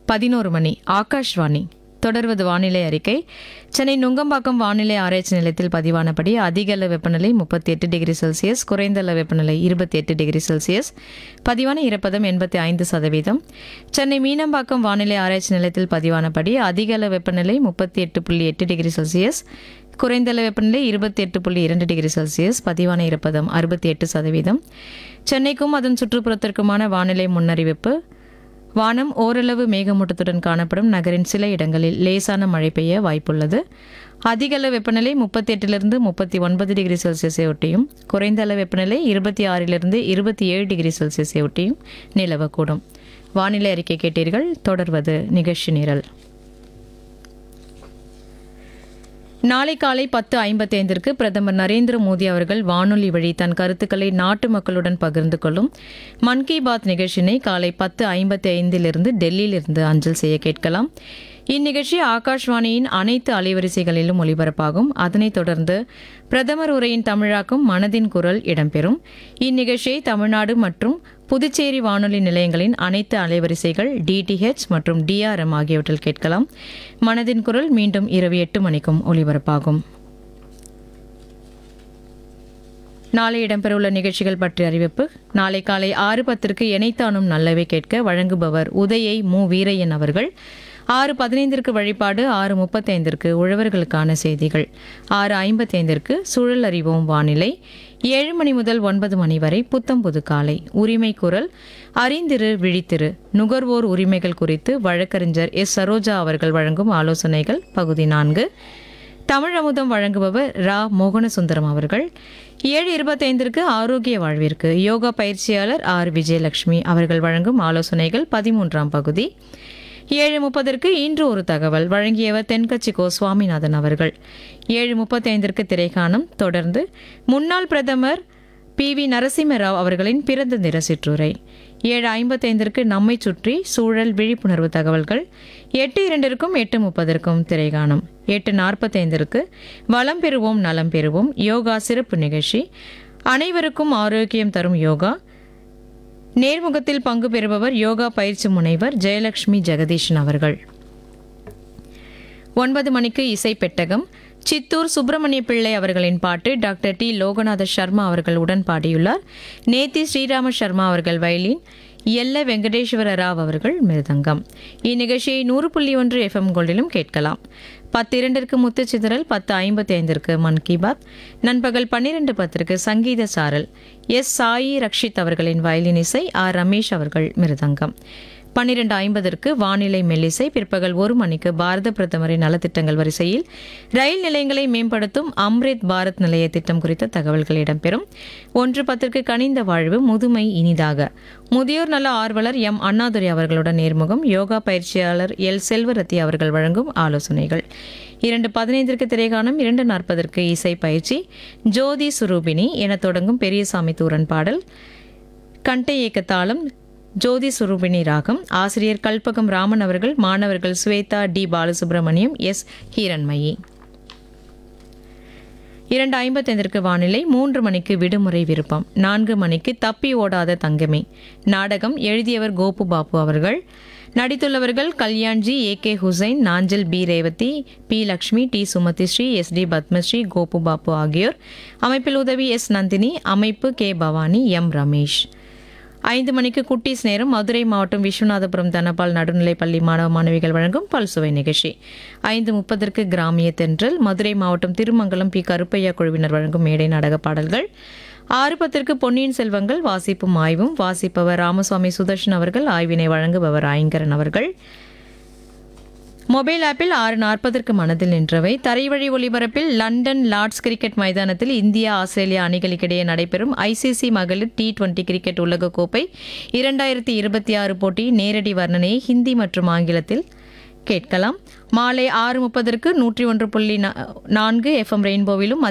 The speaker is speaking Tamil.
பதினோரு மணி ஆகாஷ்வாணி தொடர்வது வானிலை அறிக்கை சென்னை நுங்கம்பாக்கம் வானிலை ஆராய்ச்சி நிலையத்தில் பதிவானபடி அதிக அளவு வெப்பநிலை முப்பத்தி எட்டு டிகிரி செல்சியஸ் குறைந்த அளவு வெப்பநிலை இருபத்தி எட்டு டிகிரி செல்சியஸ் பதிவான ஈரப்பதம் எண்பத்தி ஐந்து சதவீதம் சென்னை மீனம்பாக்கம் வானிலை ஆராய்ச்சி நிலையத்தில் பதிவானபடி அதிக அளவு வெப்பநிலை முப்பத்தி எட்டு புள்ளி எட்டு டிகிரி செல்சியஸ் குறைந்த அளவு வெப்பநிலை இருபத்தி எட்டு புள்ளி இரண்டு டிகிரி செல்சியஸ் பதிவான ஈரப்பதம் அறுபத்தி எட்டு சதவீதம் சென்னைக்கும் அதன் சுற்றுப்புறத்திற்குமான வானிலை முன்னறிவிப்பு வானம் ஓரளவு மேகமூட்டத்துடன் காணப்படும் நகரின் சில இடங்களில் லேசான மழை பெய்ய வாய்ப்புள்ளது அதிக அளவு வெப்பநிலை முப்பத்தி எட்டிலிருந்து முப்பத்தி ஒன்பது டிகிரி செல்சியஸை ஒட்டியும் குறைந்த அளவு வெப்பநிலை இருபத்தி ஆறிலிருந்து இருபத்தி ஏழு டிகிரி செல்சியஸை ஒட்டியும் நிலவக்கூடும் வானிலை அறிக்கை கேட்டீர்கள் தொடர்வது நிகழ்ச்சி நிரல் நாளை காலை பத்து ஐம்பத்தைந்திற்கு பிரதமர் நரேந்திர மோடி அவர்கள் வானொலி வழி தன் கருத்துக்களை நாட்டு மக்களுடன் பகிர்ந்து கொள்ளும் மன் கி பாத் நிகழ்ச்சியினை காலை பத்து ஐம்பத்தி ஐந்திலிருந்து டெல்லியிலிருந்து அஞ்சல் செய்ய கேட்கலாம் இந்நிகழ்ச்சி ஆகாஷ்வாணியின் அனைத்து அலைவரிசைகளிலும் ஒலிபரப்பாகும் அதனைத் தொடர்ந்து பிரதமர் உரையின் தமிழாக்கம் மனதின் குரல் இடம்பெறும் இந்நிகழ்ச்சியை தமிழ்நாடு மற்றும் புதுச்சேரி வானொலி நிலையங்களின் அனைத்து அலைவரிசைகள் டிடிஹெச் மற்றும் டிஆர்எம் ஆகியவற்றில் கேட்கலாம் மனதின் குரல் மீண்டும் இரவு எட்டு மணிக்கும் ஒலிபரப்பாகும் நாளை இடம்பெறவுள்ள நிகழ்ச்சிகள் பற்றிய அறிவிப்பு நாளை காலை ஆறு பத்திற்கு எனைத்தானும் நல்லவை கேட்க வழங்குபவர் உதயை மு வீரையன் அவர்கள் ஆறு பதினைந்திற்கு வழிபாடு ஆறு முப்பத்தைந்திற்கு உழவர்களுக்கான செய்திகள் ஆறு ஐம்பத்தைந்திற்கு சுழல் அறிவோம் வானிலை ஏழு மணி முதல் ஒன்பது மணி வரை புத்தம் புது காலை உரிமை குரல் அறிந்திரு விழித்திரு நுகர்வோர் உரிமைகள் குறித்து வழக்கறிஞர் எஸ் சரோஜா அவர்கள் வழங்கும் ஆலோசனைகள் பகுதி நான்கு தமிழ் அமுதம் வழங்குபவர் ரா மோகனசுந்தரம் அவர்கள் ஏழு இருபத்தைந்திற்கு ஆரோக்கிய வாழ்விற்கு யோகா பயிற்சியாளர் ஆர் விஜயலட்சுமி அவர்கள் வழங்கும் ஆலோசனைகள் பதிமூன்றாம் பகுதி ஏழு முப்பதற்கு இன்று ஒரு தகவல் வழங்கியவர் தென்கட்சி கோ சுவாமிநாதன் அவர்கள் ஏழு முப்பத்தைந்திற்கு திரைக்காணம் தொடர்ந்து முன்னாள் பிரதமர் பி வி நரசிம்மராவ் அவர்களின் பிறந்த தின சிற்றுரை ஏழு ஐம்பத்தைந்திற்கு நம்மை சுற்றி சூழல் விழிப்புணர்வு தகவல்கள் எட்டு இரண்டிற்கும் எட்டு முப்பதற்கும் திரைகாணம் எட்டு நாற்பத்தைந்திற்கு வளம் பெறுவோம் நலம் பெறுவோம் யோகா சிறப்பு நிகழ்ச்சி அனைவருக்கும் ஆரோக்கியம் தரும் யோகா நேர்முகத்தில் பங்கு பெறுபவர் யோகா பயிற்சி முனைவர் ஜெயலட்சுமி ஜெகதீஷன் அவர்கள் ஒன்பது மணிக்கு இசை பெட்டகம் சித்தூர் சுப்பிரமணிய பிள்ளை அவர்களின் பாட்டு டாக்டர் டி லோகநாத சர்மா அவர்கள் உடன் பாடியுள்ளார் நேத்தி ஸ்ரீராம சர்மா அவர்கள் வயலின் எல்ல வெங்கடேஸ்வர ராவ் அவர்கள் மிருதங்கம் இந்நிகழ்ச்சியை நூறு புள்ளி ஒன்று எஃப்எம் கோல்டிலும் கேட்கலாம் பத்து இரண்டிற்கு முத்துச்சிதறல் பத்து ஐம்பத்தி ஐந்திற்கு மன் கி பாத் நண்பகல் பன்னிரெண்டு பத்திற்கு சங்கீத சாரல் எஸ் சாயி ரக்ஷித் அவர்களின் வயலின் இசை ஆர் ரமேஷ் அவர்கள் மிருதங்கம் பன்னிரண்டு ஐம்பதற்கு வானிலை மெல்லிசை பிற்பகல் ஒரு மணிக்கு பாரத பிரதமரின் நலத்திட்டங்கள் வரிசையில் ரயில் நிலையங்களை மேம்படுத்தும் அம்ரித் பாரத் நிலைய திட்டம் குறித்த தகவல்கள் இடம்பெறும் ஒன்று பத்திற்கு கனிந்த வாழ்வு முதுமை இனிதாக முதியோர் நல ஆர்வலர் எம் அண்ணாதுரை அவர்களுடன் நேர்முகம் யோகா பயிற்சியாளர் எல் செல்வரத்தி அவர்கள் வழங்கும் ஆலோசனைகள் இரண்டு பதினைந்திற்கு திரைகாணம் இரண்டு நாற்பதற்கு இசை பயிற்சி ஜோதி சுரூபினி என தொடங்கும் பெரியசாமி தூரன் பாடல் கண்டை இயக்க தாளம் ஜோதி சுரூபிணி ராகம் ஆசிரியர் கல்பகம் ராமன் அவர்கள் மாணவர்கள் ஸ்வேதா டி பாலசுப்ரமணியம் எஸ் ஹீரண்மயி இரண்டு ஐம்பத்தைந்திற்கு வானிலை மூன்று மணிக்கு விடுமுறை விருப்பம் நான்கு மணிக்கு தப்பி ஓடாத தங்கமே நாடகம் எழுதியவர் கோபு பாபு அவர்கள் நடித்துள்ளவர்கள் Kalyanji A K Hussain Nanjal P Revathi P Lakshmi T Sumathi Sri S T Padmashri Gopu Babu ஆகியோர் அமைப்பில் உதவி எஸ் நந்தினி அமைப்பு கே பவானி எம் ரமேஷ் ஐந்து மணிக்கு குட்டீஸ் நேரம் மதுரை மாவட்டம் விஸ்வநாதபுரம் தனபால் நடுநிலைப் பள்ளி மாணவ மாணவிகள் வழங்கும் பல்சுவை நிகழ்ச்சி ஐந்து முப்பதற்கு கிராமிய தென்றல் மதுரை மாவட்டம் திருமங்கலம் பி கருப்பையா குழுவினர் வழங்கும் மேடை நாடக பாடல்கள் ஆறு பத்திற்கு பொன்னியின் செல்வங்கள் வாசிப்பும் ஆய்வும் வாசிப்பவர் ராமசுவாமி சுதர்ஷன் அவர்கள் ஆய்வினை வழங்குபவர் ஐங்கரன் அவர்கள் மொபைல் ஆப்பில் ஆறு நாற்பதற்கு மனதில் நின்றவை தரைவழி ஒளிபரப்பில் லண்டன் லார்ட்ஸ் கிரிக்கெட் மைதானத்தில் இந்தியா ஆஸ்திரேலியா அணிகளுக்கிடையே நடைபெறும் ஐசிசி மகளிர் டி டுவெண்டி கிரிக்கெட் உலகக்கோப்பை இரண்டாயிரத்தி இருபத்தி ஆறு போட்டி நேரடி வர்ணனையை ஹிந்தி மற்றும் ஆங்கிலத்தில் கேட்கலாம் மாலை ஆறு முப்பதற்கு நூற்றி ஒன்று புள்ளி நா- நான்கு எஃப்எம் ரெயின்போவிலும்